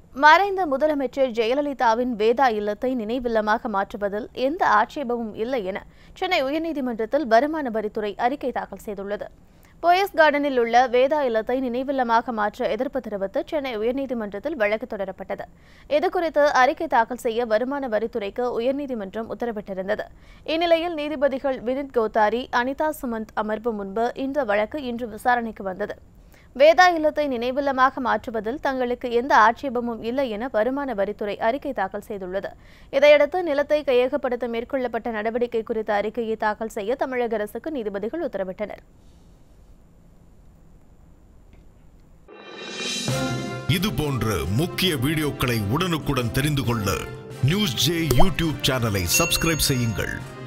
மறைந்த முதலமைச்சர் ஜெயலலிதாவின் வேதா இல்லத்தை நினைவில்லமாக மாற்றுவதில் எந்த ஆட்சேபமும் இல்லை என சென்னை உயர்நீதிமன்றத்தில் வருமான வரித்துறை அறிக்கை தாக்கல் செய்துள்ளது போயஸ் கார்டனில் உள்ள வேதா இல்லத்தை நினைவில்லமாக மாற்ற எதிர்ப்பு தெரிவித்து சென்னை உயர்நீதிமன்றத்தில் வழக்கு தொடரப்பட்டது இதுகுறித்து அறிக்கை தாக்கல் செய்ய வருமான வரித்துறைக்கு உயர்நீதிமன்றம் உத்தரவிட்டிருந்தது இந்நிலையில் நீதிபதிகள் வினித் கோத்தாரி அனிதா சுமந்த் அமர்வு முன்பு இந்த வழக்கு இன்று விசாரணைக்கு வந்தது வேதா இல்லத்தை நினைவில்லமாக மாற்றுவதில் தங்களுக்கு எந்த ஆட்சேபமும் இல்லை என வருமான வரித்துறை அறிக்கை தாக்கல் செய்துள்ளது இதையடுத்து நிலத்தை கையகப்படுத்த மேற்கொள்ளப்பட்ட நடவடிக்கை குறித்த அறிக்கையை தாக்கல் செய்ய தமிழக அரசுக்கு நீதிபதிகள் உத்தரவிட்டனர் இது போன்ற முக்கிய வீடியோக்களை உடனுக்குடன் தெரிந்து கொள்ள நியூஸ் ஜே யூடியூப் சேனலை சப்ஸ்கிரைப் செய்யுங்கள்